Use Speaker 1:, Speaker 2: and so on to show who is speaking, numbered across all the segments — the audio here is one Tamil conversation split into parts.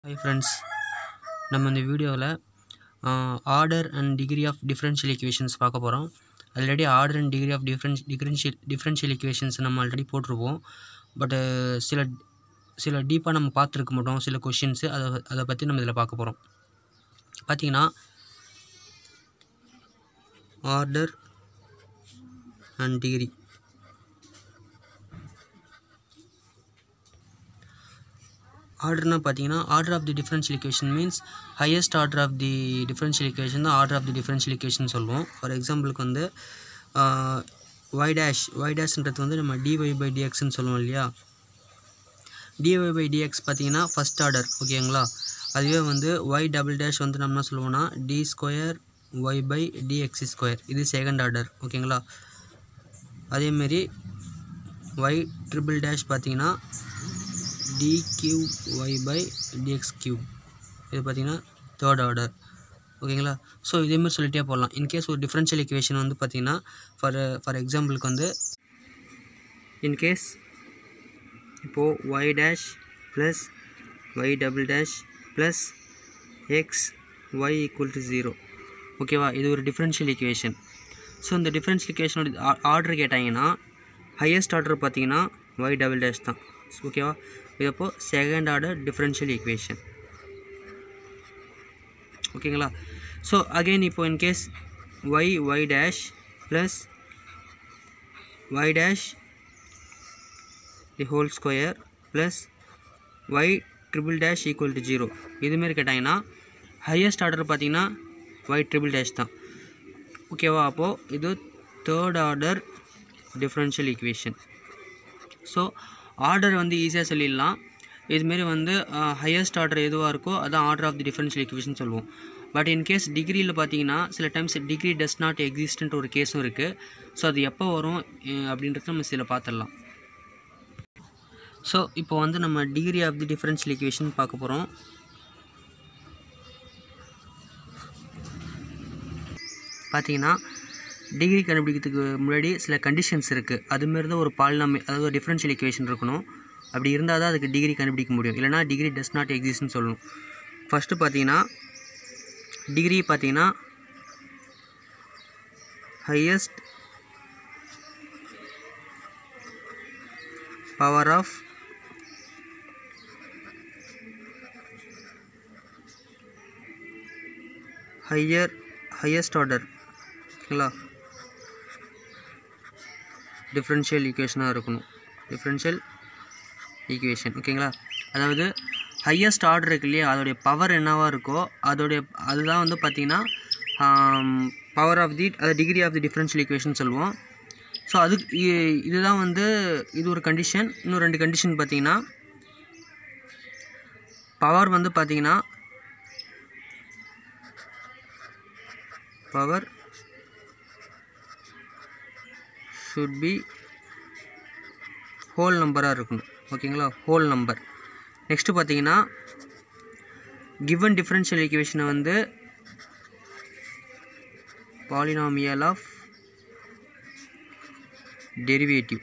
Speaker 1: ஹாய் ஃப்ரெண்ட்ஸ் நம்ம இந்த வீடியோவில் order and degree of differential equations பார்க்க போகிறோம் already order and degree of difference differential differential equations நம்ம ஆல்ரெடி போட்டிருப்போம் பட்டு சில சில டீப்பாக நம்ம பார்த்துருக்க மாட்டோம் சில கொஷின்ஸு அதை அதை பற்றி நம்ம இதில் பார்க்க போகிறோம் பார்த்தீங்கன்னா ஆர்டர் அண்ட் டிகிரி ஆர்டர்னா பார்த்தீங்கன்னா order of the differential equation means highest order of the differential equation தான் order of the differential equation சொல்லுவோம் ஃபார் எக்ஸாம்பிளுக்கு வந்து ஒய் டேஷ் ஒய் டேஷ்ன்றது வந்து நம்ம டிஒய் பை டிஎக்ஸ்ன்னு சொல்லுவோம் இல்லையா டிஒய் பை டிஎக்ஸ் பார்த்தீங்கன்னா ஃபஸ்ட் ஆர்டர் ஓகேங்களா அதுவே வந்து ஒய் டபுள் டேஷ் வந்து நம்ம என்ன சொல்லுவோம்னா D square Y by D X square இது செகண்ட் ஆர்டர் ஓகேங்களா அதேமாரி ஒய் ட்ரிபிள் டேஷ் பார்த்தீங்கன்னா D cube Y by D X cube இது பார்த்தீங்கன்னா தேர்ட் ஆர்டர் ஓகேங்களா ஸோ இதேமாதிரி சொல்லிட்டே போடலாம் இன்கேஸ் ஒரு டிஃப்ரென்ஷியல் ஈக்குவேஷன் வந்து பார்த்தீங்கன்னா ஃபார் ஃபார் எக்ஸாம்பிளுக்கு வந்து இன்கேஸ் இப்போது Y dash plus Y double dash plus X Y equal to zero ஓகேவா இது ஒரு டிஃப்ரென்ஷியல் ஈக்குவேஷன் ஸோ இந்த டிஃப்ரென்ஷியல் ஈக்குவேஷனோட ஆர்டர் கேட்டாங்கன்னா ஹையஸ்ட் ஆர்டர் பார்த்தீங்கன்னா ஒய் டபுள் டேஷ் தான் ஓகேவா இது அப்போது செகண்ட் ஆர்டர் டிஃப்ரென்ஷியல் ஈக்குவேஷன் ஓகேங்களா ஸோ அகெயின் இப்போ in case Y Y dash plus Y dash the whole square plus Y triple dash equal to zero இதுமாரி கேட்டாங்கன்னா ஹையஸ்ட் ஆர்டர் பார்த்தீங்கன்னா ஒய் ட்ரிபிள் டேஷ் தான் ஓகேவா அப்போது இது third order differential equation so order வந்து ஈஸியாக சொல்லிடலாம் இதுமாரி வந்து ஹையஸ்ட் ஆர்டர் எதுவாக இருக்கோ அதான் order of the differential equation சொல்லுவோம் பட் இன்கேஸ் டிகிரியில் பார்த்தீங்கன்னா சில times degree does not existent ஒரு கேஸும் இருக்குது ஸோ அது எப்போ வரும் அப்படின்றத நம்ம சில பார்த்துடலாம் ஸோ இப்போ வந்து நம்ம degree of the differential equation பார்க்க போகிறோம் பார்த்தீங்கன்னா டிகிரி கண்டுபிடிக்கிறதுக்கு முன்னாடி சில கண்டிஷன்ஸ் இருக்குது அதுமாரி தான் ஒரு பாலினாமி அதாவது ஒரு டிஃப்ரென்ஷியல் ஈக்குவேஷன் இருக்கணும் அப்படி இருந்தால் தான் அதுக்கு டிகிரி கண்டுபிடிக்க முடியும் இல்லைனா டிகிரி டஸ் நாட் எக்ஸிஸ்ட்னு சொல்லணும் ஃபஸ்ட்டு பார்த்தீங்கன்னா டிகிரி பார்த்தீங்கன்னா highest power of higher highest order ஓகேங்களா டிஃப்ரென்ஷியல் ஈக்குவேஷனாக இருக்கணும் டிஃப்ரென்ஷியல் ஈக்குவேஷன் ஓகேங்களா அதாவது ஹையஸ்ட் ஆர்டர் இருக்கு இல்லையா அதோடைய பவர் என்னவாக இருக்கோ அதோடைய அதுதான் வந்து பார்த்திங்கன்னா பவர் ஆஃப் தி அது degree of the differential equation சொல்லுவோம் ஸோ அது இதுதான் வந்து இது ஒரு கண்டிஷன் இன்னும் ரெண்டு கண்டிஷன் பார்த்தீங்கன்னா பவர் வந்து பார்த்திங்கன்னா பவர் ஷுட் பி ஹோல் நம்பராக இருக்கணும் ஓகேங்களா ஹோல் நம்பர் நெக்ஸ்ட்டு பார்த்தீங்கன்னா கிவன் டிஃப்ரென்ஷியல் ஈக்குவேஷனை வந்து பாலினாமியல் ஆஃப் டெரிவேட்டிவ்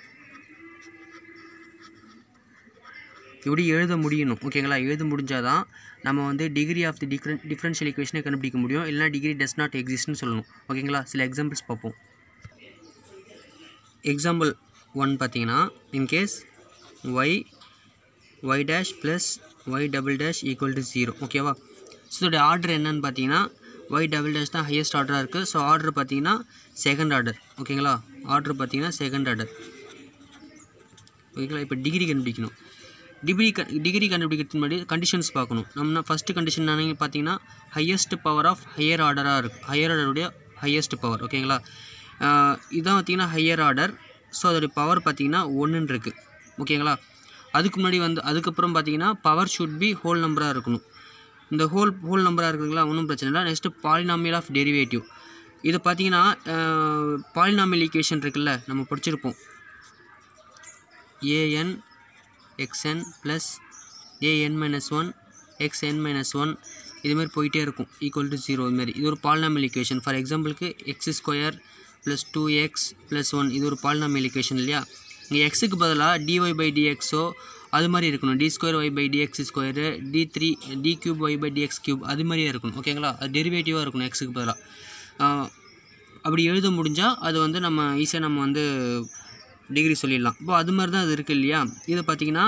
Speaker 1: இப்படி எழுத முடியணும் ஓகேங்களா எழுத முடிஞ்சால் தான் நம்ம வந்து degree of the different differential ஈக்குவேஷனை கண்டுபிடிக்க முடியும் இல்லைனா டிகிரி டஸ் நாட் எக்ஸிஸ்ட்னு சொல்லணும் ஓகேங்களா சில எக்ஸாம்பிள்ஸ் பார்ப்போம் எக்ஸாம்பிள் ஒன் பார்த்தீங்கன்னா in case Y Y dash plus Y double dash equal to zero ஓகேவா ஸோ இதோடைய ஆர்டர் என்னன்னு பார்த்தீங்கன்னா ஒய் டபுள் டேஷ் தான் ஹையஸ்ட் ஆர்டராக இருக்குது ஸோ ஆர்டர் பார்த்தீங்கன்னா செகண்ட் ஆர்டர் ஓகேங்களா ஆர்டர் பார்த்தீங்கன்னா செகண்ட் ஆர்டர் ஓகேங்களா இப்போ டிகிரி கண்டுபிடிக்கணும் டிகிரி க டிகிரி கண்டுபிடிக்கிறதுக்கு முன்னாடி கண்டிஷன்ஸ் பார்க்கணும் நம்ம ஃபஸ்ட்டு கண்டிஷன் என்னன்னு பார்த்தீங்கன்னா ஹையஸ்ட் பவர் ஆஃப் ஹையர் ஆர்டராக இருக்குது ஹையர் ஆர்டருடைய ஹையஸ்ட் பவர் ஓகேங்களா இதான் பார்த்திங்கன்னா ஹையர் ஆர்டர் ஸோ அதோடைய பவர் பார்த்திங்கன்னா ஒன்றுன்னு இருக்குது ஓகேங்களா அதுக்கு முன்னாடி வந்து அதுக்கப்புறம் பார்த்தீங்கன்னா பவர் ஷுட் பி ஹோல் நம்பராக இருக்கணும் இந்த ஹோல் ஹோல் நம்பராக இருக்குதுங்களா ஒன்றும் பிரச்சனை இல்லை நெக்ஸ்ட்டு பாலினாமியல் ஆஃப் டெரிவேட்டிவ் இது பார்த்தீங்கன்னா பாலினாமியல் ஈக்குவேஷன் இருக்குல்ல நம்ம படிச்சிருப்போம் A N X N plus A N minus one X N minus one இதுமாரி போயிட்டே இருக்கும் ஈக்குவல் டு ஜீரோ இதுமாரி இது ஒரு பாலினாமியல் ஈக்குவேஷன் ஃபார் எக்ஸாம்பிளுக்கு X square plus two X plus one இது ஒரு பாலினாமியல் ஈக்குவேஷன் இல்லையா இங்கே எக்ஸுக்கு பதிலாக டிஒய் பை டிஎக்ஸோ அது மாதிரி இருக்கணும் D square Y by D X square D three D cube Y by D X cube அது மாதிரியே இருக்கணும் ஓகேங்களா அது டெரிவேட்டிவாக இருக்கணும் எக்ஸுக்கு பதிலாக அப்படி எழுத முடிஞ்சால் அது வந்து நம்ம ஈஸியாக நம்ம வந்து டிகிரி சொல்லிடலாம் இப்போ அது மாதிரி தான் அது இருக்குது இல்லையா இதை பார்த்தீங்கன்னா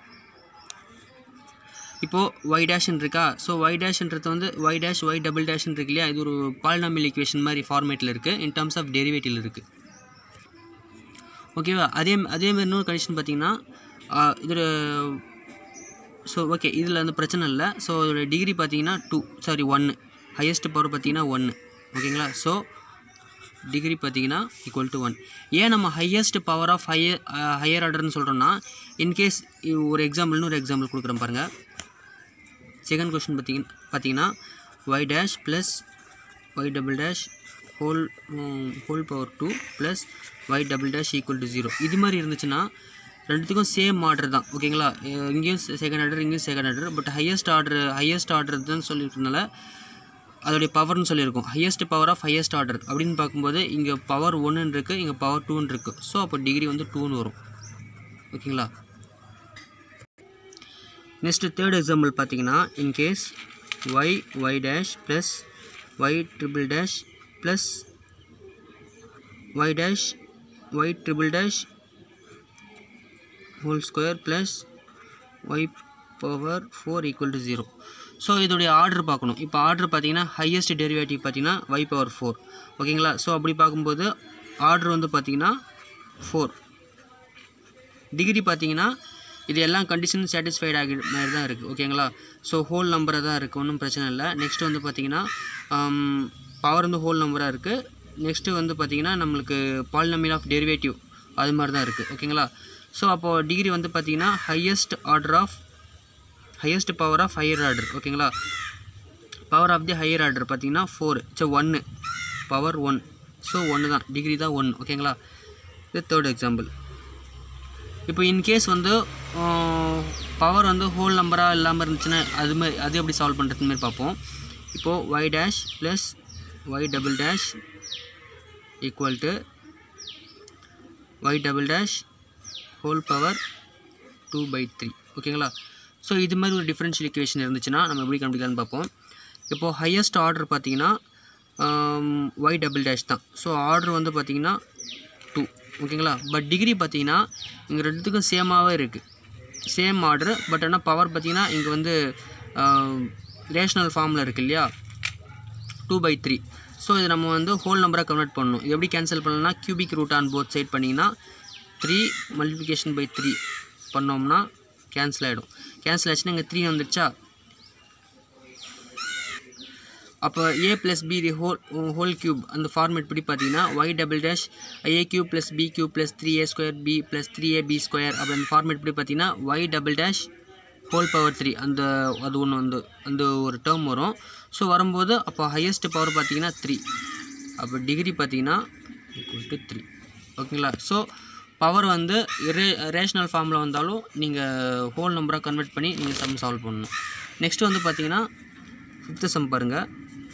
Speaker 1: இப்போது ஒய் டேஷ்னு இருக்கா ஸோ ஒய் டேஷ்ன்றது வந்து ஒய் டேஷ் ஒய் டபுள் டேஷ்னு இருக்கு இல்லையா இது ஒரு பாலினாமியல் ஈக்குவேஷன் மாதிரி ஃபார்மேட்டில் இருக்குது இன் டர்ம்ஸ் ஆஃப் டெரிவேட்டிவ் இருக்குது ஓகேவா அதே அதே மாதிரி இன்னொரு கண்டிஷன் பார்த்தீங்கன்னா இதோட ஸோ ஓகே இதில் வந்து பிரச்சனை இல்லை ஸோ இதோட டிகிரி பார்த்தீங்கன்னா டூ சாரி ஒன்று ஹையஸ்ட் பவர் பார்த்தீங்கன்னா ஒன்று ஓகேங்களா ஸோ டிகிரி பார்த்தீங்கன்னா ஈக்குவல் டு ஒன் ஏன் நம்ம highest power of higher higher ஆர்டர்னு சொல்கிறோன்னா இன்கேஸ் ஒரு எக்ஸாம்பிள்னு ஒரு எக்ஸாம்பிள் கொடுக்குறேன் பாருங்கள் செகண்ட் கொஸ்டின் பார்த்தீங்கன்னா பார்த்தீங்கன்னா Y dash plus Y double dash whole whole power two plus Y double dash equal to zero இது மாதிரி இருந்துச்சுன்னா ரெண்டுத்துக்கும் சேம் ஆர்டர் தான் ஓகேங்களா அஹ் இங்கேயும் செகண்ட் ஆர்டர் இங்கேயும் second order but highest order highest order தான் சொல்லியிருக்கனால அதோடைய பவர்னு சொல்லியிருக்கோம் highest power of highest order அப்படின்னு பார்க்கும்போது இங்கே பவர் ஒன்றுன்னு இருக்குது இங்கே பவர் டூன்னு இருக்குது ஸோ அப்போ டிகிரி வந்து டூன்னு வரும் ஓகேங்களா நெக்ஸ்ட்டு தேர்ட் எக்ஸாம்பிள் பார்த்தீங்கன்னா in case Y Y dash plus Y triple dash plus Y dash Y triple dash whole square plus Y power four equal to zero so இதோடைய ஆர்டர் பார்க்கணும் இப்போ ஆர்டர் பார்த்தீங்கன்னா ஹையஸ்ட் டெரிவேட்டிவ் பார்த்தீங்கன்னா ஒய் பவர் ஃபோர் ஓகேங்களா ஸோ அப்படி பார்க்கும்போது ஆர்டர் வந்து பார்த்தீங்கன்னா ஃபோர் டிகிரி பார்த்தீங்கன்னா இது எல்லாம் கண்டிஷன் சாட்டிஸ்ஃபைட் ஆகி மாதிரி தான் இருக்குது ஓகேங்களா ஸோ ஹோல் நம்பராக தான் இருக்குது ஒன்றும் பிரச்சனை இல்லை நெக்ஸ்ட் வந்து பார்த்தீங்கன்னா பவர் வந்து ஹோல் நம்பராக இருக்குது நெக்ஸ்ட்டு வந்து பார்த்தீங்கன்னா நம்மளுக்கு பாலினமியல் ஆஃப் டெரிவேட்டிவ் அது மாதிரி தான் இருக்குது ஓகேங்களா ஸோ அப்போது டிகிரி வந்து பார்த்தீங்கன்னா highest order of highest power of higher order ஓகேங்களா power of the higher order பார்த்தீங்கன்னா ஃபோர் ஸோ ஒன்று பவர் ஒன் ஸோ ஒன்று தான் டிகிரி தான் ஒன் ஓகேங்களா இது தேர்ட் எக்ஸாம்பிள் இப்போ இன்கேஸ் வந்து பவர் வந்து ஹோல் நம்பராக இல்லாமல் இருந்துச்சுன்னா அது மாதிரி அது எப்படி சால்வ் பண்ணுறது மாதிரி பார்ப்போம் இப்போது Y dash plus Y double dash equal to y double dash whole power two by three ஓகேங்களா ஸோ இது மாதிரி ஒரு டிஃப்ரென்ஷியல் ஈக்குவேஷன் இருந்துச்சுன்னா நம்ம எப்படி கண்டுபிடிக்கலாம்னு பார்ப்போம் இப்போது ஹையஸ்ட் ஆர்டர் பார்த்தீங்கன்னா ஒய் டபுள் டேஷ் தான் ஸோ ஆர்டர் வந்து பார்த்தீங்கன்னா டூ ஓகேங்களா பட் டிகிரி பார்த்தீங்கன்னா இங்கே ரெண்டுத்துக்கும் சேமாகவே இருக்குது சேம் ஆர்டர் பட் ஆனால் பவர் பார்த்தீங்கன்னா இங்கே வந்து ரேஷனல் ஃபார்மில் இருக்குது இல்லையா டூ பை த்ரீ ஸோ இது நம்ம வந்து ஹோல் நம்பராக கன்வெர்ட் பண்ணணும் இது எப்படி கேன்சல் பண்ணலாம்னா cubic root on both side பண்ணிங்கன்னா த்ரீ மல்டிப்ளிகேஷன் பை த்ரீ பண்ணோம்னா கேன்சல் ஆகிடும் கேன்சல் ஆச்சுன்னா இங்கே த்ரீ வந்துடுச்சா அப்போ a plus b the whole whole cube அந்த ஃபார்மேட் படி பார்த்தீங்கன்னா Y double dash a cube plus b cube plus three a square b plus three a b square அப்படி அந்த ஃபார்மேட் படி பார்த்தீங்கன்னா Y double dash whole power three அந்த அது ஒன்று வந்து அந்த ஒரு டேர்ம் வரும் ஸோ வரும்போது அப்போ ஹையஸ்ட் பவர் பார்த்தீங்கன்னா த்ரீ அப்போ டிகிரி பார்த்தீங்கன்னா ஈக்குவல் டு த்ரீ ஓகேங்களா ஸோ பவர் வந்து ரே ரேஷனல் ஃபார்மில் வந்தாலும் நீங்கள் ஹோல் நம்பராக கன்வெர்ட் பண்ணி நீங்கள் சம் சால்வ் பண்ணணும் நெக்ஸ்ட் வந்து பார்த்தீங்கன்னா ஃபிஃப்த்து சம் பாருங்கள்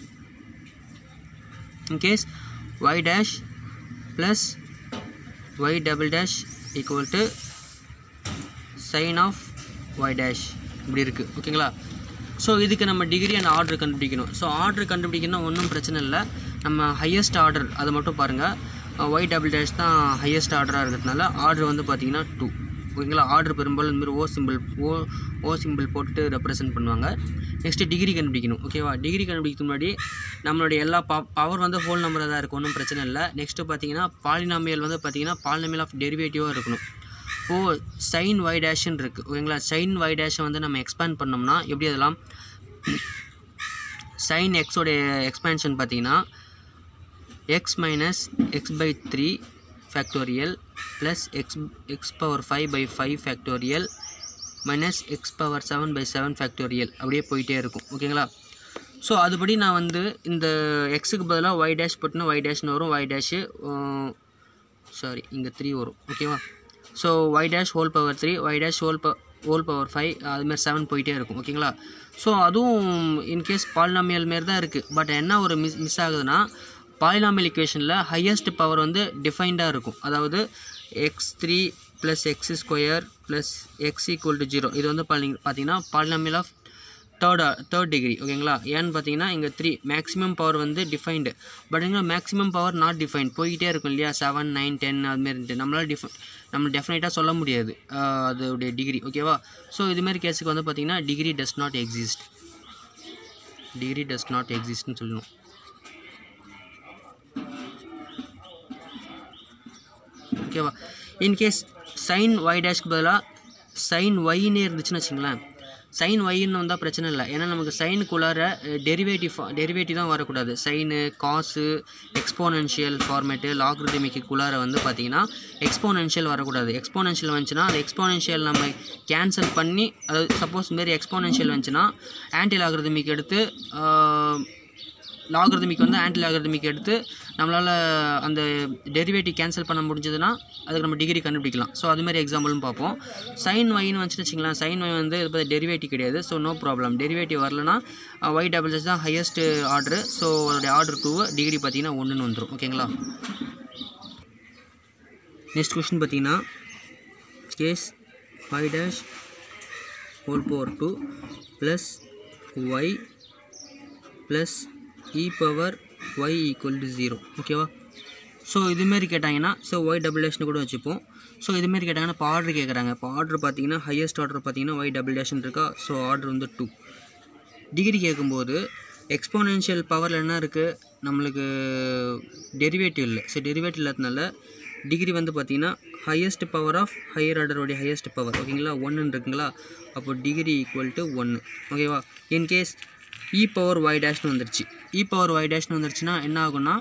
Speaker 1: in case y dash plus y double dash equal to sin of y dash இப்படி இருக்குது ஓகேங்களா ஸோ இதுக்கு நம்ம டிகிரி அண்ட் ஆர்டர் கண்டுபிடிக்கணும் ஸோ ஆர்டர் கண்டுபிடிக்கணும் ஒன்றும் பிரச்சனை இல்லை நம்ம ஹையஸ்ட் ஆர்டர் அதை மட்டும் பாருங்கள் ஒய் டபுள் டேஷ் தான் ஹையஸ்ட் ஆர்டராக இருக்கிறதுனால ஆர்டர் வந்து பார்த்தீங்கன்னா டூ ஓகேங்களா ஆர்டர் பெரும்பாலும் இந்த மாதிரி o simple o o simple போட்டு ரெப்ரசென்ட் பண்ணுவாங்க நெக்ஸ்ட்டு டிகிரி கண்டுபிடிக்கணும் ஓகேவா டிகிரி கண்டுபிடிக்க முன்னாடி நம்மளுடைய எல்லா ப பவர் வந்து ஹோல் நம்பராக தான் இருக்கும் ஒன்றும் பிரச்சனை இல்லை நெக்ஸ்ட்டு பார்த்தீங்கன்னா பாலினாமியல் வந்து பார்த்தீங்கன்னா பாலினாமியல் ஆஃப் டெரிவேட்டிவாக இருக்கணும் ஓ சைன் ஒய் டேஷ்னு இருக்குது ஓகேங்களா சைன் ஒய் டேஷை வந்து நம்ம எக்ஸ்பேண்ட் பண்ணோம்னா எப்படி அதெல்லாம் சைன் எக்ஸோடைய எக்ஸ்பேன்ஷன் பார்த்தீங்கன்னா x minus x by three factorial plus x x power five by five factorial minus x power seven by seven factorial அப்படியே போயிட்டே இருக்கும் ஓகேங்களா ஸோ அதுபடி நான் வந்து இந்த எக்ஸுக்கு பதிலாக ஒய் டேஷ் போட்டுனா ஒய் டேஷ்னு வரும் ஒய் டேஷு சாரி இங்கே த்ரீ வரும் ஓகேவா so y dash whole power three y dash whole ப ஹோல் பவர் ஃபைவ் அதுமாதிரி செவன் போயிட்டே இருக்கும் ஓகேங்களா ஸோ அதுவும் இன்கேஸ் பாலினாமியல் மாரி தான் இருக்குது பட் என்ன ஒரு மிஸ் மிஸ் ஆகுதுன்னா பாலினாமியல் இக்குவேஷனில் ஹையஸ்ட் பவர் வந்து டிஃபைன்டாக இருக்கும் அதாவது x three plus x square plus x equal to zero இது வந்து பாத்தீங்க- பார்த்தீங்கன்னா polynomial of third third degree ஓகேங்களா ஏன்னு பார்த்தீங்கன்னா இங்கே த்ரீ மேக்ஸிமம் பவர் வந்து டிஃபைன்டு பட் இங்கே மேக்ஸிமம் பவர் நாட் டிஃபைன்ட் போய்கிட்டே இருக்கும் இல்லையா செவன் நைன் டென் அதுமாரி இருந்துட்டு நம்மளால் டிஃபை நம்ம டெஃபினட்டாக சொல்ல முடியாது ஆஹ் அதோடைய டிகிரி ஓகேவா ஸோ இதுமாரி கேஸுக்கு வந்து பார்த்தீங்கன்னா degree does not exist degree does not எக்ஸிஸ்ட்னு சொல்லணும் ஓகேவா இன்கேஸ் சைன் ஒய் டேஷ்க்கு பதிலாக சைன் ஒய்னே இருந்துச்சுன்னு வச்சுங்களேன் சைன் ஒய்ன்னு வந்தால் பிரச்சனை இல்லை ஏன்னா நமக்கு சைனுக்குள்ளார டெரிவேட்டிவ் டெரிவேட்டிவ் தான் வரக்கூடாது சைனு காசு எக்ஸ்போனென்ஷியல் ஃபார்மேட்டு லாக்ரிதமிக்குள்ளார வந்து பார்த்தீங்கன்னா எக்ஸ்போனென்ஷியல் வரக்கூடாது எக்ஸ்போனென்ஷியல் வந்துச்சுன்னா அந்த எக்ஸ்போனென்ஷியல் நம்ம கேன்சல் பண்ணி அதாவது சப்போஸ் மாரி எக்ஸ்போனென்ஷியல் வந்துச்சுன்னா ஆன்டி லாக்ரிதமிக் எடுத்து லாகர்தமிக் வந்து ஆன்டி லாகர்தமிக் எடுத்து நம்மளால் அந்த டெரிவேட்டிவ் கேன்சல் பண்ண முடிஞ்சதுன்னா அதுக்கு நம்ம டிகிரி கண்டுபிடிக்கலாம் ஸோ அதுமாரி எக்ஸாம்பிளும் பார்ப்போம் சைன் ஒய்னு வந்துச்சுன்னு வச்சுங்களேன் சைன் ஒய் வந்து இது டெரிவேட்டிவ் கிடையாது ஸோ நோ ப்ராப்ளம் டெரிவேட்டிவ் வரலனா ஒய் டபுள் எஸ் தான் ஹையஸ்ட் ஆர்டர் ஸோ அதோடைய ஆர்டர் டூ டிகிரி பார்த்தீங்கன்னா ஒன்றுன்னு வந்துடும் ஓகேங்களா நெக்ஸ்ட் கொஸ்டின் பார்த்தீங்கன்னா case y dash whole power two plus y plus e power y equal to zero ஓகேவா ஸோ இதுமாரி கேட்டாங்கன்னா ஸோ ஒய் டபுள் டேஷ்னு கூட வச்சுப்போம் ஸோ இதுமாரி கேட்டாங்கன்னா இப்போ ஆர்டர் கேட்குறாங்க இப்போ ஆர்டர் பார்த்தீங்கன்னா ஹையஸ்ட் ஆர்டர் பார்த்தீங்கன்னா ஒய் டபுள் டேஷ்னு இருக்கா ஸோ ஆர்டர் வந்து டூ டிகிரி கேட்கும்போது எக்ஸ்போனென்ஷியல் பவரில் என்ன இருக்குது நம்மளுக்கு டெரிவேட்டிவ் இல்லை ஸோ டெரிவேட்டிவ் இல்லாதனால டிகிரி வந்து பார்த்தீங்கன்னா ஹையஸ்ட் பவர் ஆஃப் ஹையர் ஆர்டருடைய ஹையஸ்ட் பவர் ஓகேங்களா ஒன்றுன்னு இருக்குங்களா அப்போ டிகிரி ஈக்குவல் டு ஒன்று ஓகேவா இன்கேஸ் இ பவர் ஒய் டேஷ்னு வந்துருச்சு இ பவர் ஒய் டேஷ்னு வந்துருச்சுன்னா என்ன ஆகும்னா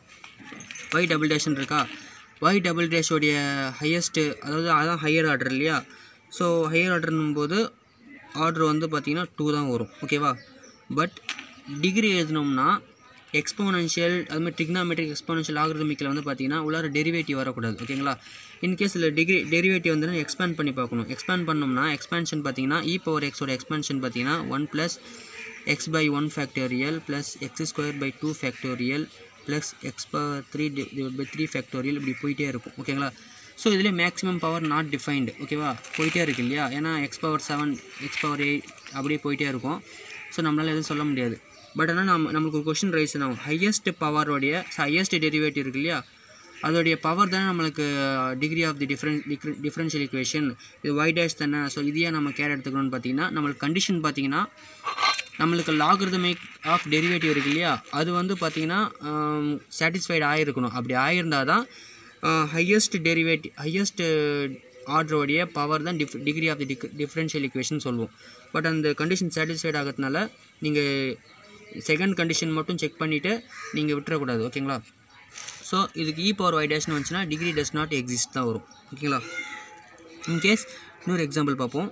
Speaker 1: ஒய் டபுள் டேஷ்னு இருக்கா ஒய் டபுள் டேஷோடைய ஹையஸ்ட்டு அதாவது அதான் ஹையர் ஆர்டர் இல்லையா ஸோ ஹையர் ஆர்டர்னும் போது ஆர்டர் வந்து பார்த்திங்கன்னா டூ தான் வரும் ஓகேவா பட் டிகிரி எழுதினோம்னா எக்ஸ்போனென்ஷியல் அதுமாதிரி ட்ரிக்னாமெட்ரிக் எக்ஸ்போனென்ஷியல் ஆகிரதமிக்கில் வந்து பார்த்தீங்கன்னா உள்ளார டெரிவேட்டிவ் வரக்கூடாது ஓகேங்களா இன்கேஸ் இதில் டிகிரி டெரிவேட்டிவ் வந்து எக்ஸ்பேண்ட் பண்ணி பார்க்கணும் எக்ஸ்பேண்ட் பண்ணோம்னா எக்ஸ்பேன்ஷன் பார்த்தீங்கன்னா இ பவர் எக்ஸோட எக்ஸ்பேன்ஷன் பார்த்தீங்கன்னா one plus x by one factorial plus x square by two factorial plus x power three divide by three factorial இப்படி போயிட்டே இருக்கும் ஓகேங்களா ஸோ இதில் மேக்ஸிமம் பவர் நாட் டிஃபைன்டு ஓகேவா போயிட்டே இருக்கு இல்லையா ஏன்னா x power seven x power eight அப்படியே போயிட்டே இருக்கும் ஸோ நம்மளால் எதுவும் சொல்ல முடியாது பட் ஆனால் நம்ம நம்மளுக்கு ஒரு கொஷின் ரைஸ் ஆகும் ஹையஸ்ட் பவரோடைய ஹையஸ்ட் டெரிவேட்டிவ் இருக்கு இல்லையா அதோடைய பவர் தானே நம்மளுக்கு degree of the diff differential equation இது ஒய் டேஷ் தானே ஸோ இதையே நம்ம கேர் எடுத்துக்கணும்னு பார்த்தீங்கன்னா நம்மளுக்கு கண்டிஷன் பார்த்தீங்கன்னா நம்மளுக்கு லாகிருதமிக் ஆஃப் டெரிவேட்டிவ் இருக்கு இல்லையா அது வந்து பார்த்தீங்கன்னா சாட்டிஸ்ஃபைடு ஆகிருக்கணும் அப்படி ஆகியிருந்தால் தான் ஹையஸ்ட் டெரிவேட்டிவ் ஹையஸ்ட் ஆர்டருடைய பவர் தான் டிஃப் டிகிரி ஆஃப் தி டிக் டிஃப்ரென்ஷியல் இக்குவேஷன் சொல்லுவோம் பட் அந்த கண்டிஷன் சாட்டிஸ்ஃபைட் ஆகிறதுனால நீங்கள் செகண்ட் கண்டிஷன் மட்டும் செக் பண்ணிவிட்டு நீங்கள் விட்டுறக்கூடாது ஓகேங்களா ஸோ இதுக்கு இ பவர் ஒய் டேஷ்னு வந்துச்சுன்னா டிகிரி டஸ் நாட் எக்ஸிஸ்ட் தான் வரும் ஓகேங்களா இன்கேஸ் இன்னொரு எக்ஸாம்பிள் பார்ப்போம்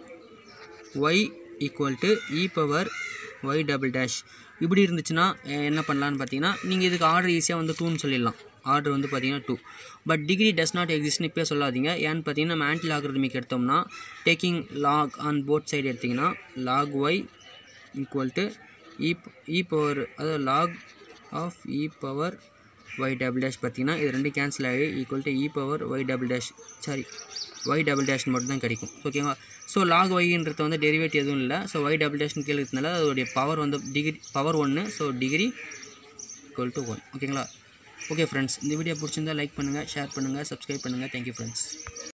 Speaker 1: y equal to e power y double dash இப்படி இருந்துச்சுன்னா அஹ், என்ன பண்ணலான்னு பார்த்தீங்கன்னா நீங்கள் இதுக்கு ஆர்டர் ஈஸியாக வந்து டூன்னு சொல்லிடலாம் ஆர்டர் வந்து பார்த்தீங்கன்னா two but degree does not எக்ஸிஸ்ட்னு இப்போ சொல்லாதீங்க ஏன்னு பார்த்தீங்கன்னா நம்ம ஆன்டி லாக்ரதமிக் எடுத்தோம்னா taking log on both side எடுத்திங்கன்னா log y equal to e e power அதாவது log of e power y double dash பார்த்தீங்கன்னா இது ரெண்டு கேன்சல் ஆகி equal to e power y double dash sorry y double dash மட்டும் தான் கிடைக்கும் ஓகேவா ஸோ லாக் ஒய்ன்றது வந்து டெரிவேட்டிவ் எதுவும் இல்லை ஸோ ஒய் டபுள் டேஷ்னு கீழே இருக்கனால அதோடைய பவர் வந்து டிகிரி பவர் ஒன்று so degree equal to one ஓகேங்களா ஓகே ஃப்ரெண்ட்ஸ் இந்த வீடியோ பிடிச்சிருந்தா லைக் பண்ணுங்கள் ஷேர் பண்ணுங்கள் சப்ஸ்கிரைப் பண்ணுங்கள் தேங்க்யூ ஃப்ரெண்ட்ஸ்